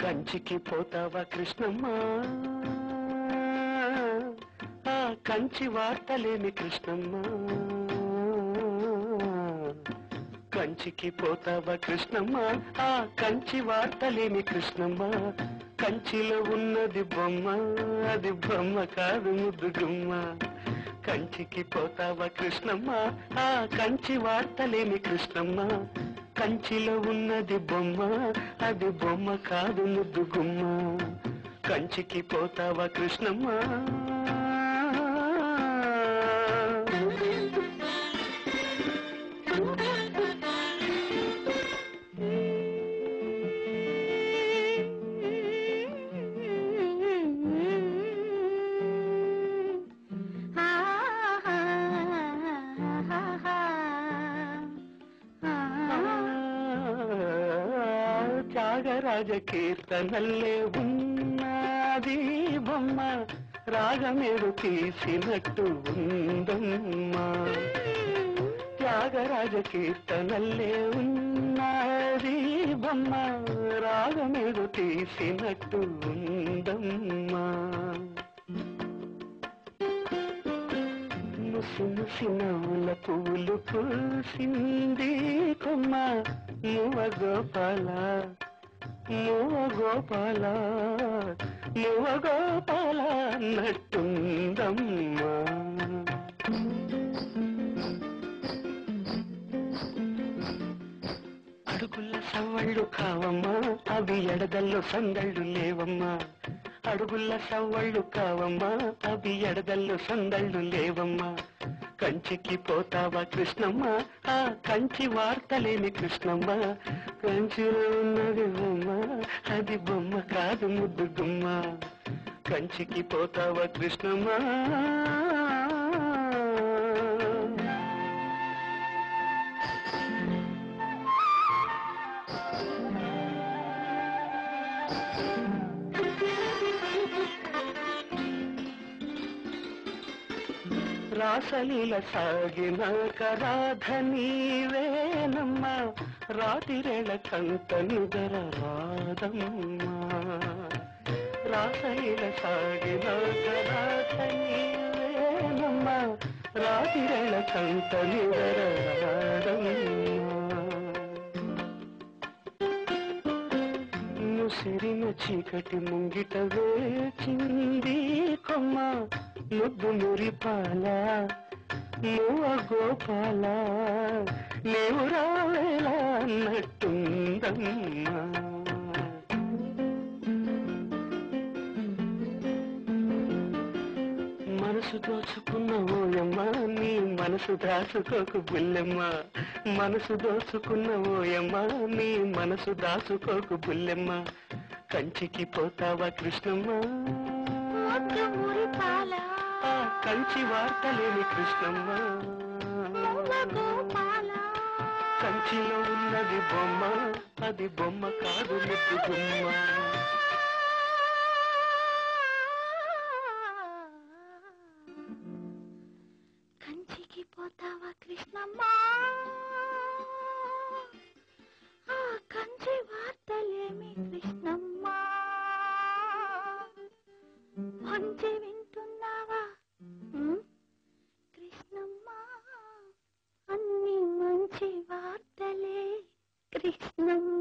కంచికి పోతావా కృష్ణమ్మ ఆ కంచి వార్తలేమి కృష్ణమ్మ కంచికి పోతావా కృష్ణమ్మ ఆ కంచి వార్తలేమి కృష్ణమ్మ కంచిలో ఉన్నది బొమ్మ అది బొమ్మ కాదు ముద్దు గుమ్మ కంచికి పోతావా కృష్ణమ్మ ఆ కంచి వార్తలేమి కృష్ణమ్మ కంచిలో ఉన్నది బొమ్మ అది బొమ్మ కాదు ముద్దు గుమ్మ కంచికి పోతావా కృష్ణమ్మ త్యాగరాజ కీర్తనల్లే ఉన్నది బొమ్మ రాగమేడు తీసినట్టు ఉందమ్మా త్యాగరాజ కీర్తనల్లే ఉన్నది బొమ్మ రాగమేడు తీసినట్టు ఉందమ్మా ముసి ముసి నవ్వుల పూలు పూసింది కొమ్మ నువ్వ గోపాల నువ్వ గోపాల నువ్వ గోపాల అన్నట్టుందమ్మా అడుగుల సవ్వళ్ళు కావమ్మా అవి ఎడదల్లో సందళ్ళు లేవమ్మా అడుగుల సవ్వళ్ళు కావమ్మా అవి ఎడదల్లో సందళ్ళు లేవమ్మా కంచికి పోతావా కృష్ణమ్మ ఆ కంచి వార్తలేని కృష్ణమ్మ కంచిలో ఉన్నది బొమ్మ అది బొమ్మ కాదు ముద్దు గుమ్మ కంచికి పోతావా కృష్ణమ్మ రాసలీల సాగిన కరాధ నీవేనమ్మ రాతిరేళ కంత నిదర రాదమ్మా రాసలీల సాగిన కరాధ నీవేనమ్మ రాతిరేళ కంత నిదర రాదమ్మా ముసిరిన చీకటి ముంగిట వేచింది కొమ్మ ముద్దు మురిపాల నువ్వ గోపాల నీవు రావేలా అన్నట్టుందమ్మా మనసు దోచుకున్న ఓయమ్మ నీ మనసు దాచుకోకు బుల్లెమ్మ మనసు దోచుకున్న ఓయమ్మ నీ మనసు దాచుకోకు బుల్లెమ్మ కంచికి పోతావా కృష్ణమ్మ ముద్దు మురిపాల ఆ కంచి వార్తలేని కృష్ణమ్మ నువ్వ గోపాల కంచిలో ఉన్నది బొమ్మ అది బొమ్మ కాదు ముద్దు గుమ్మ కంచికి పోతావా కృష్ణమ్మ ఆ కంచి వార్తలేమి కృష్ణమ్మ మంచి వింటున్నావా ఉమ్? కృష్ణమ్మ అన్ని మంచి వార్తలే కృష్ణమ్మ